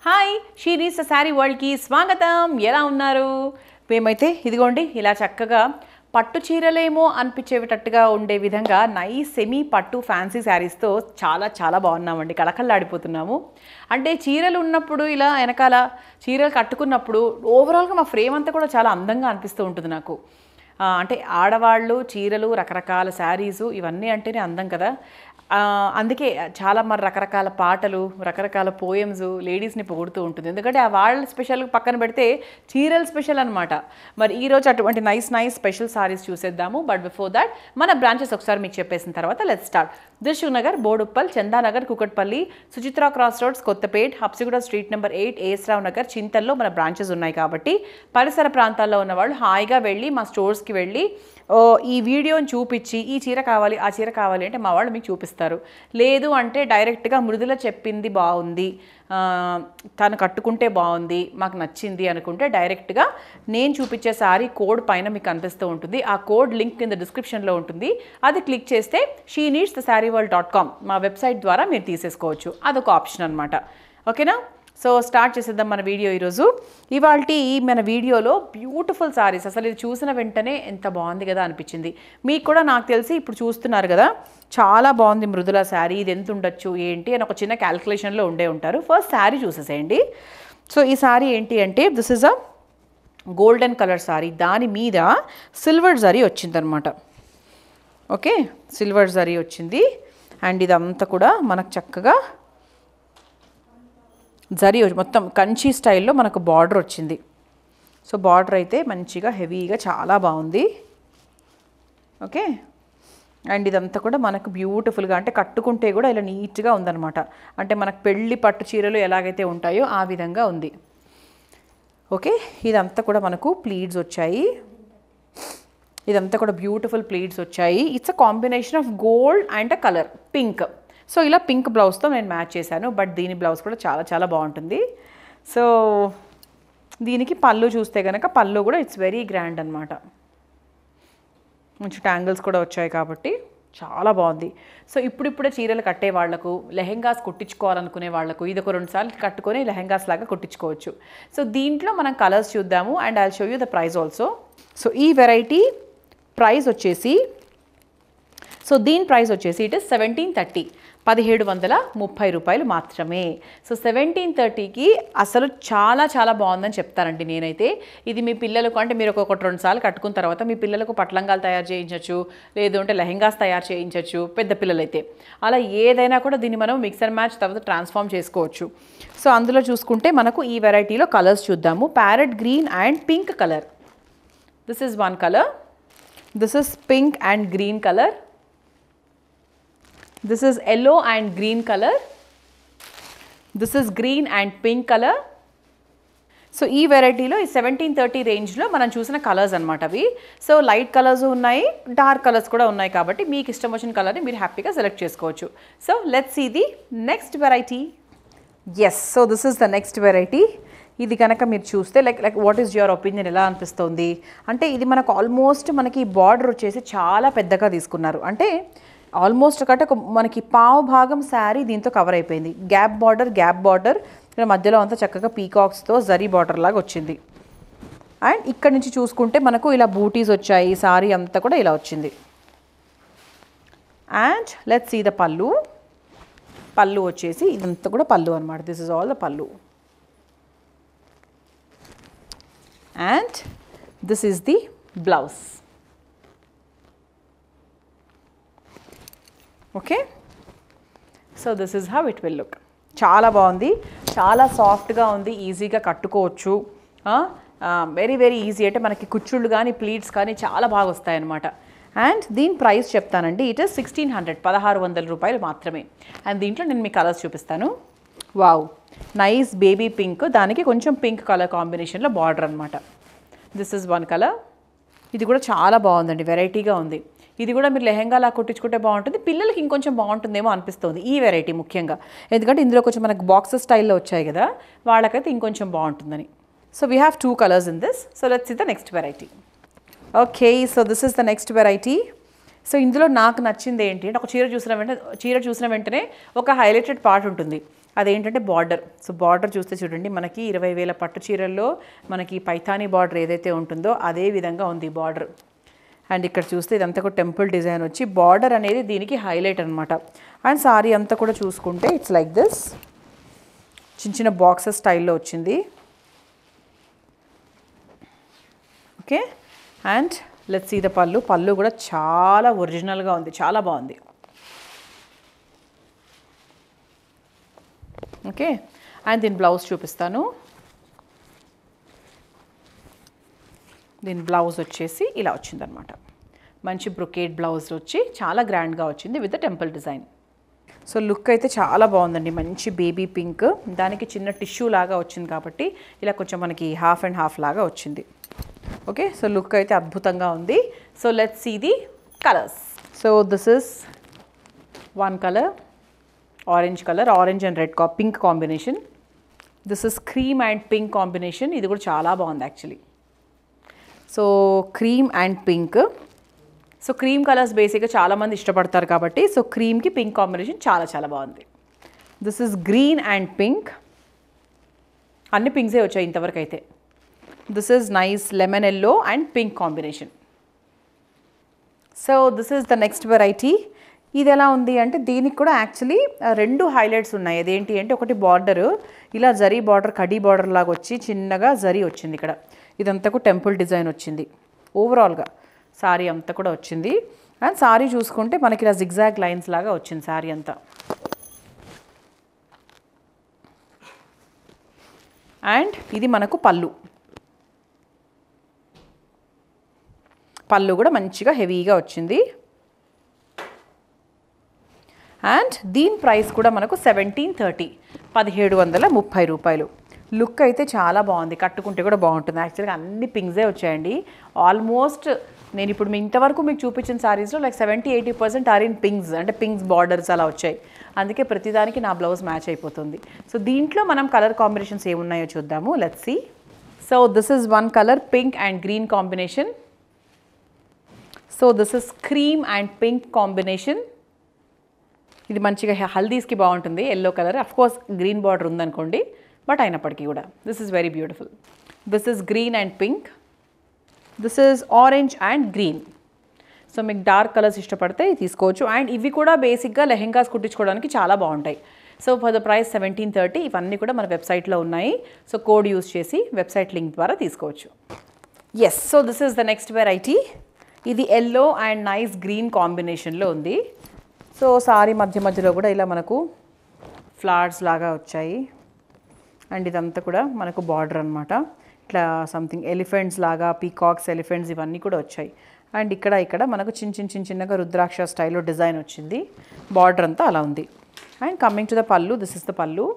hi షీరీస్ sari వరల్డ్కి స్వాగతం ఎలా ఉన్నారు మేమైతే ఇదిగోండి ఇలా చక్కగా పట్టు చీరలేమో అనిపించేటట్టుగా ఉండే విధంగా నైస్ సెమీ పట్టు ఫ్యాన్సీ శారీస్తో చాలా చాలా బాగున్నామండి కళకళలాడిపోతున్నాము అంటే చీరలు ఉన్నప్పుడు ఇలా వెనకాల చీరలు కట్టుకున్నప్పుడు ఓవరాల్గా మా ఫ్రేమ్ అంతా కూడా చాలా అందంగా అనిపిస్తూ ఉంటుంది నాకు ఆ, అంటే ఆడవాళ్ళు చీరలు రకరకాల శారీసు ఇవన్నీ అంటేనే అందం కదా ఆ, అందుకే చాలా మరి రకరకాల పాటలు రకరకాల పోయమ్స్ లేడీస్ని పొగుడుతూ ఉంటుంది ఎందుకంటే ఆ వాళ్ళ స్పెషల్ పక్కన పెడితే చీరలు స్పెషల్ అనమాట మరి ఈరోజు అటువంటి నైస్ నైస్ స్పెషల్ సారీస్ చూసేద్దాము బట్ బిఫోర్ దాట్ మన బ్రాంచెస్ ఒకసారి మీకు చెప్పేసిన తర్వాత let start Dilsukh Nagar Boduppal Chandanagar Kukatpally Suchitra cross roads Kothapet Habsiguda street number eight A S Rao Nagar చింతల్లో మన బ్రాంచెస్ ఉన్నాయి కాబట్టి పరిసర ప్రాంతాల్లో ఉన్న వాళ్ళు హాయిగా వెళ్ళి మా స్టోర్స్కి వెళ్ళి ఓ, ఈ వీడియోని చూపించి ఈ చీర కావాలి ఆ చీర కావాలి అంటే మా వాళ్ళు మీకు చూపిస్తారు లేదు అంటే డైరెక్ట్గా మృదుల చెప్పింది బాగుంది ఆ, తను కట్టుకుంటే బాగుంది మాకు నచ్చింది అనుకుంటే డైరెక్ట్గా నేను చూపించే సారీ కోడ్ పైన మీకు కనిపిస్తూ ఉంటుంది ఆ కోడ్ లింక్ కింద డిస్క్రిప్షన్లో ఉంటుంది అది క్లిక్ చేస్తే She Needs the Saree World dot com మా వెబ్సైట్ ద్వారా మీరు తీసేసుకోవచ్చు అదొక ఆప్షన్ అనమాట ఓకేనా సో స్టార్ట్ చేసేద్దాం మన వీడియో ఈరోజు ఇవాళ మన వీడియోలో బ్యూటిఫుల్ సారీస్ అసలు ఇది చూసిన వెంటనే ఎంత బాగుంది కదా అనిపించింది మీకు కూడా నాకు తెలిసి ఇప్పుడు చూస్తున్నారు కదా చాలా బాగుంది మృదుల శారీ ఇది ఎంత ఉండొచ్చు ఏంటి అని ఒక చిన్న క్యాల్కులేషన్లో ఉండే ఉంటారు ఫస్ట్ శారీ చూసేసేయండి సో ఈ శారీ ఏంటి అంటే this is a golden colour sari దాని మీద సిల్వర్ జరీ వచ్చిందనమాట ఓకే సిల్వర్ జరీ వచ్చింది అండ్ ఇదంతా కూడా మనకు చక్కగా జరీ వచ్చి- మొత్తం కంచి స్టైల్లో మనకు బార్డర్ వచ్చింది సో బార్డర్ అయితే మంచిగా హెవీగా చాలా బాగుంది ఓకే అండ్ ఇదంతా కూడా మనకు బ్యూటిఫుల్గా అంటే కట్టుకుంటే కూడా ఇలా నీట్గా ఉందన్నమాట అంటే మనకు పెళ్ళి పట్టు చీరలు ఎలాగైతే ఉంటాయో ఆ విధంగా ఉంది ఓకే ఇదంతా కూడా మనకు ప్లీడ్స్ వచ్చాయి ఇదంతా కూడా బ్యూటిఫుల్ ప్లీట్స్ వచ్చాయి it's a combination of gold and a colour pink so ఇలా పింక్ బ్లౌజ్తో నేను మ్యాచ్ చేశాను బట్ దీని బ్లౌజ్ కూడా చాలా చాలా బాగుంటుంది సో దీనికి పళ్ళు చూస్తే కనుక పళ్ళు కూడా ఇట్స్ వెరీ గ్రాండ్ అనమాట మంచి ట్యాంగిల్స్ కూడా వచ్చాయి కాబట్టి చాలా బాగుంది సో ఇప్పుడిప్పుడే చీరలు కట్టే వాళ్లకు లెహెంగాస్ కుట్టించుకోవాలనుకునే వాళ్లకు ఇది ఒక రెండు సార్లు కట్టుకొని లెహెంగాస్ లాగా కుట్టించుకోవచ్చు సో దీంట్లో మనం కలర్స్ చూద్దాము and I show you the price also so ఈ వెరైటీ ప్రైస్ వచ్చేసి సో దీని ప్రైస్ వచ్చేసి ఇట్ ఇస్ సెవెంటీన్ థర్టీ పదిహేడు వందల ముప్పై రూపాయలు మాత్రమే సో సెవెంటీన్ థర్టీకి అసలు చాలా చాలా బాగుందని చెప్తానండి నేనైతే ఇది మీ పిల్లలకు అంటే మీరు ఒక్కొక్కటి రెండు సార్లు కట్టుకున్న తర్వాత మీ పిల్లలకు పట్లంగాలు తయారు చేయించవచ్చు లేదు అంటే లెహెంగాస్ తయారు చేయించవచ్చు పెద్ద పిల్లలైతే అలా ఏదైనా కూడా దీన్ని మనం మిక్సర్ మ్యాచ్ తర్వాత ట్రాన్స్ఫార్మ్ చేసుకోవచ్చు సో అందులో చూసుకుంటే మనకు ఈ వెరైటీలో కలర్స్ చూద్దాము parrot green and pink colour this is one colour this is pink and green colour this is yellow and green color this is green and pink color so ఈ వెరైటీలో ఈ సెవెంటీన్ థర్టీ రేంజ్లో మనం చూసిన colours అనమాట అవి so light colours ఉన్నాయి dark colours కూడా ఉన్నాయి కాబట్టి మీకు ఇష్టం వచ్చిన కలర్ని మీరు హ్యాపీగా సెలెక్ట్ చేసుకోవచ్చు so let's see the next variety yes so this is the next variety ఇది కనుక మీరు చూస్తే like like what is your opinion ఎలా అనిపిస్తుంది అంటే ఇది మనకు ఆల్మోస్ట్ మనకి బార్డర్ వచ్చేసి చాలా పెద్దగా తీసుకున్నారు అంటే ఆల్మోస్ట్ ఒకటి ఒక మనకి పావు భాగం శారీ దీంతో కవర్ అయిపోయింది గ్యాప్ బార్డర్ గ్యాప్ బార్డర్ ఇక్కడ మధ్యలో అంతా చక్కగా పీకాక్స్తో జరీ బార్డర్ లాగా వచ్చింది అండ్ ఇక్కడ నుంచి చూసుకుంటే మనకు ఇలా బూటీస్ వచ్చాయి సారీ అంతా కూడా ఇలా వచ్చింది and let's see the pallu పళ్ళు వచ్చేసి ఇదంతా కూడా పళ్ళు అనమాట this is all the pallu and this is the blouse okay so this is how it will look చాలా బాగుంది చాలా సాఫ్ట్గా ఉంది ఈజీగా కట్టుకోవచ్చు వెరీ వెరీ ఈజీ అంటే మనకి కుచ్చుళ్ళు కానీ ప్లీట్స్ కానీ చాలా బాగా వస్తాయి అన్నమాట అండ్ దీని ప్రైస్ చెప్తానండి ఇట్ ఇస్ సిక్స్టీన్ హండ్రెడ్ పదహారు వందల రూపాయలు మాత్రమే అండ్ దీంట్లో నేను మీ కలర్స్ చూపిస్తాను వావ్ నైస్ బేబీ పింక్ దానికి కొంచెం పింక్ కలర్ కాంబినేషన్లో బార్డర్ అనమాట దిస్ ఇస్ వన్ కలర్ ఇది కూడా చాలా బాగుందండి వెరైటీగా ఉంది ఇది కూడా మీరు లెహెంగాలా కుట్టించుకుంటే బాగుంటుంది పిల్లలకి ఇంకొంచెం బాగుంటుందేమో అనిపిస్తుంది ఈ వెరైటీ ముఖ్యంగా ఎందుకంటే ఇందులో కొంచెం మనకు బాక్సెస్ స్టైల్లో వచ్చాయి కదా వాళ్ళకైతే ఇంకొంచెం బాగుంటుందని so we have two colours in this so let's is the next variety okay so this is the next variety so ఇందులో నాకు నచ్చింది ఏంటి అంటే ఒక చీర చూసిన వెంటనే చీర చూసిన వెంటనే ఒక హైలైటెడ్ పార్ట్ ఉంటుంది అదేంటంటే బార్డర్ సో బార్డర్ చూస్తే చూడండి మనకి ఇరవై వేల పట్టు చీరల్లో మనకి పైథానీ బార్డర్ ఏదైతే ఉంటుందో అదే విధంగా ఉంది బార్డర్ అండ్ ఇక్కడ చూస్తే ఇదంతా కూడా టెంపుల్ డిజైన్ వచ్చి బార్డర్ అనేది దీనికి హైలైట్ అనమాట అండ్ సారీ అంతా కూడా చూసుకుంటే ఇట్స్ లైక్ దిస్ చిన్న చిన్న బాక్సెస్ స్టైల్లో వచ్చింది okay and let's see the pallu pallu కూడా చాలా ఒరిజినల్గా ఉంది చాలా బాగుంది ఓకే అండ్ దీని బ్లౌజ్ చూపిస్తాను దీని బ్లౌజ్ వచ్చేసి ఇలా వచ్చిందనమాట మంచి బ్రొకేట్ బ్లౌజ్ వచ్చి చాలా గ్రాండ్గా వచ్చింది with temple design so look అయితే చాలా బాగుందండి మంచి బేబీ పింక్ దానికి చిన్న టిష్యూ లాగా వచ్చింది కాబట్టి ఇలా కొంచెం మనకి హాఫ్ అండ్ హాఫ్ లాగా వచ్చింది ఓకే సో లుక్ అయితే అద్భుతంగా ఉంది so let's see the colours so this is one colour orange colour orange and red కా pink combination this is cream and pink combination ఇది కూడా చాలా బాగుంది actually so cream and pink so cream colours బేసిక్గా చాలామంది ఇష్టపడతారు కాబట్టి so క్రీమ్కి pink combination చాలా చాలా బాగుంది this is green and pink అన్ని పింక్సే వచ్చాయి ఇంతవరకు అయితే this is nice lemon yellow and pink combination so this is the next variety ఇది ఎలా ఉంది అంటే దీనికి కూడా యాక్చువల్లీ రెండు హైలైట్స్ ఉన్నాయి అదేంటి అంటే ఒకటి బార్డర్ ఇలా జరీ బార్డర్ కడీ బార్డర్ లాగా వచ్చి చిన్నగా జరీ వచ్చింది ఇక్కడ ఇదంతా కూడా టెంపుల్ డిజైన్ వచ్చింది ఓవరాల్గా సారీ అంతా కూడా వచ్చింది అండ్ సారీ చూసుకుంటే మనకి ఇలా జిగ్జాగ్ లైన్స్ లాగా వచ్చింది సారీ అంతా అండ్ ఇది మనకు పళ్ళు పళ్ళు కూడా మంచిగా హెవీగా వచ్చింది అండ్ దీని ప్రైస్ కూడా మనకు సెవెంటీన్ థర్టీ పదిహేడు వందల ముప్పై రూపాయలు లుక్ అయితే చాలా బాగుంది కట్టుకుంటే కూడా బాగుంటుంది యాక్చువల్గా అన్ని పింగ్సే వచ్చాయండి ఆల్మోస్ట్ నేను ఇప్పుడు మీ ఇంతవరకు మీకు చూపించిన సారీస్లో like seventy eighty percent are in pinks అంటే పింగ్స్ బార్డర్స్ అలా వచ్చాయి అందుకే ప్రతిదానికి నా బ్లౌజ్ మ్యాచ్ అయిపోతుంది సో దీంట్లో మనం కలర్ కాంబినేషన్స్ ఏమున్నాయో చూద్దాము let's see so this is one colour pink and green combination so this is cream and pink combination ఇది మంచిగా హె- హల్దీస్కి బాగుంటుంది yellow colour of course green border ఉందనుకోండి బట్ అయినప్పటికీ కూడా this is very beautiful this is green and pink this is orange and green so మీకు dark colours ఇష్టపడితే ఇది తీసుకోవచ్చు అండ్ ఇవి కూడా బేసిక్గా లెహెంగాస్ కుట్టించుకోవడానికి చాలా బాగుంటాయి so for the price seventeen thirty ఇవన్నీ కూడా మన వెబ్సైట్లో ఉన్నాయి సో కోడ్ యూస్ చేసి వెబ్సైట్ లింక్ ద్వారా తీసుకోవచ్చు yes so this is the next variety ఇది ఎల్లో అండ్ నైస్ గ్రీన్ కాంబినేషన్లో ఉంది సో సారీ మధ్య మధ్యలో కూడా ఇలా మనకు ఫ్లవర్స్ లాగా వచ్చాయి అండ్ ఇదంతా కూడా మనకు బార్డర్ అనమాట ఇట్లా సంథింగ్ ఎలిఫెంట్స్ లాగా పీకాక్స్ ఎలిఫెంట్స్ ఇవన్నీ కూడా వచ్చాయి అండ్ ఇక్కడ ఇక్కడ మనకు చిన్న చిన్న చిన్న చిన్నగా రుద్రాక్ష స్టైల్లో డిజైన్ వచ్చింది బార్డర్ అంతా అలా ఉంది and coming to the pallu this is the pallu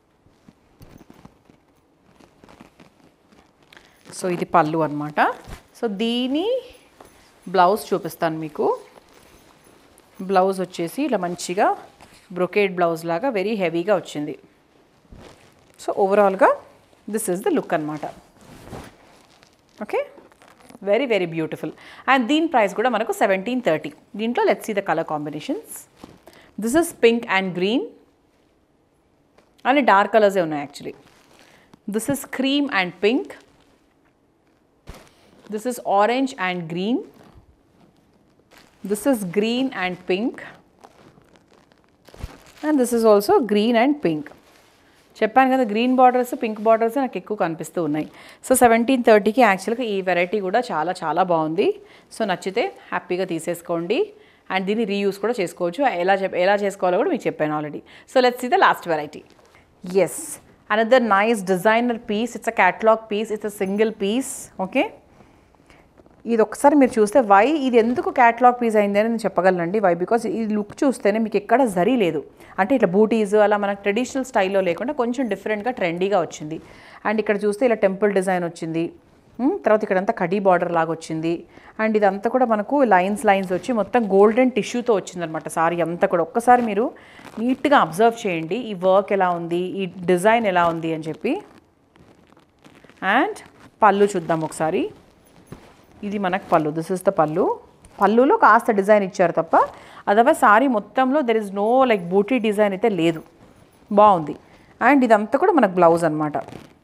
so ఇది పళ్ళు అనమాట సో దీని బ్లౌజ్ చూపిస్తాను మీకు బ్లౌజ్ వచ్చేసి ఇలా మంచిగా బ్రొకేడ్ బ్లౌజ్ లాగా వెరీ హెవీగా వచ్చింది సో ఓవరాల్గా దిస్ ఇస్ ద లుక్ అనమాట okay very very beautiful and దీని ప్రైస్ కూడా మనకు సెవెంటీన్ థర్టీ దీంట్లో let's see the colour combinations this is pink and green అన్ని డార్క్ కలర్సే ఉన్నాయి actually this is cream and pink this is orange and green this is green and pink and this is also green and pink చెప్పాను కదా green borders pink borders నాకు ఎక్కువ కనిపిస్తూ ఉన్నాయి సో సెవెంటీన్ థర్టీకి యాక్చువల్గా ఈ వెరైటీ కూడా చాలా చాలా బాగుంది సో నచ్చితే హ్యాపీగా తీసేసుకోండి అండ్ దీన్ని రీయూస్ కూడా చేసుకోవచ్చు ఎలా చెప్ ఎలా చేసుకోవాలో కూడా మీకు చెప్పాను already so let's see the last variety yes another nice designer piece it's a catalogue piece it's a single piece okay ఇది ఒకసారి మీరు చూస్తే వై ఇది ఎందుకు క్యాటలాగ్ పీస్ అయింది అని నేను చెప్పగలనండి వై బికాస్ ఈ లుక్ చూస్తేనే మీకు ఎక్కడ జరీ లేదు అంటే ఇట్లా బూటీస్ అలా మనకు ట్రెడిషనల్ స్టైల్లో లేకుండా కొంచెం డిఫరెంట్గా ట్రెండీగా వచ్చింది అండ్ ఇక్కడ చూస్తే ఇలా టెంపుల్ డిజైన్ వచ్చింది ఉమ్, తర్వాత ఇక్కడంతా కడీ బార్డర్ లాగా వచ్చింది అండ్ ఇదంతా కూడా మనకు లైన్స్ లైన్స్ వచ్చి మొత్తం గోల్డెన్ టిష్యూతో వచ్చిందనమాట సారీ అంతా కూడా ఒక్కసారి మీరు నీట్గా అబ్జర్వ్ చేయండి ఈ వర్క్ ఎలా ఉంది ఈ డిజైన్ ఎలా ఉంది అని చెప్పి అండ్ పళ్ళు చూద్దాం ఒకసారి ఇది మనకు పళ్ళు దిస్ ఇస్ ద పళ్ళు పళ్ళులో కాస్త డిజైన్ ఇచ్చారు తప్ప అదర్వైజ్ సారీ మొత్తంలో there is no like buti design అయితే లేదు బాగుంది అండ్ ఇదంతా కూడా మనకు బ్లౌజ్ అనమాట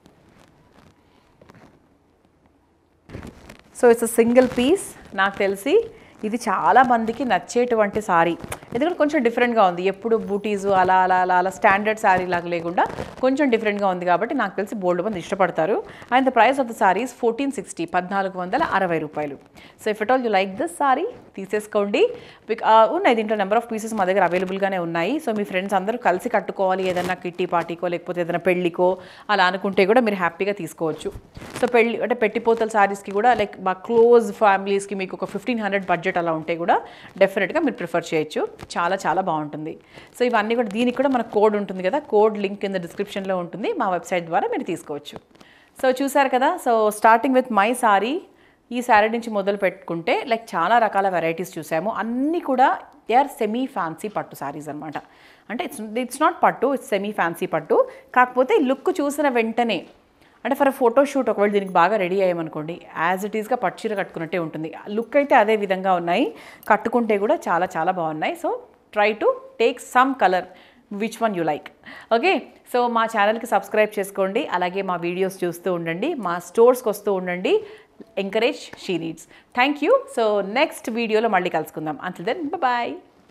so it's a single piece నాకు తెలిసి ఇది చాలా మందికి నచ్చేటువంటి సారీ ఎందుకంటే కొంచెం డిఫరెంట్గా ఉంది ఎప్పుడు బూటీసు అలా అలా అలా అలా స్టాండర్డ్ శారీ లాగా లేకుండా కొంచెం డిఫరెంట్గా ఉంది కాబట్టి నాకు తెలిసి బోల్డ్ మంది ఇష్టపడతారు and the price of the saris fourteen sixty పద్నాలుగు వందల అరవై రూపాయలు so if it all you like this sari తీసేసుకోండి బిక్- ఆ, ఉన్నాయి దీంట్లో నెంబర్ ఆఫ్ పీసెస్ మా దగ్గర అవైలబుల్గానే ఉన్నాయి సో మీ ఫ్రెండ్స్ అందరూ కలిసి కట్టుకోవాలి ఏదైనా కిట్టి పార్టీకో లేకపోతే ఏదైనా పెళ్ళికో అలా అనుకుంటే కూడా మీరు హ్యాపీగా తీసుకోవచ్చు సో పెళ్ళి అంటే పెట్టిపోతల సారీస్కి కూడా లైక్ మా క్లోజ్ ఫ్యామిలీస్కి మీకు ఒక ఫిఫ్టీన్ హండ్రెడ్ బడ్జెట్ అలా ఉంటే కూడా డెఫినెట్గా మీరు ప్రిఫర్ చేయొచ్చు చాలా చాలా బాగుంటుంది సో ఇవన్నీ కూడా దీనికి కూడా మన కోడ్ ఉంటుంది కదా కోడ్ లింక్ కింద డిస్క్రిప్షన్లో ఉంటుంది మా వెబ్సైట్ ద్వారా మీరు తీసుకోవచ్చు సో చూసారు కదా so starting with my sari ఈ శారీ నుంచి మొదలు పెట్టుకుంటే లైక్ చాలా రకాల వెరైటీస్ చూసాము అన్నీ కూడా దే ఆర్ సెమీ ఫ్యాన్సీ పట్టు శారీస్ అనమాట అంటే it's it's not pattu it's semi fancy pattu కాకపోతే లుక్ చూసిన వెంటనే అంటే ఫర్ ఫోటో షూట్ ఒకవేళ దీనికి బాగా రెడీ అయ్యామనుకోండి యాజ్ ఇట్ ఈస్గా పట్టుచీర కట్టుకున్నట్టే ఉంటుంది లుక్ అయితే అదే విధంగా ఉన్నాయి కట్టుకుంటే కూడా చాలా చాలా బాగున్నాయి so try to take some colour which one you like okay so మా ఛానల్కి సబ్స్క్రైబ్ చేసుకోండి అలాగే మా వీడియోస్ చూస్తూ ఉండండి మా స్టోర్స్కి వస్తూ ఉండండి encourage she needs thank you so నెక్స్ట్ వీడియోలో మళ్ళీ కలుసుకుందాం అంటిల్ దెన్ బాయ్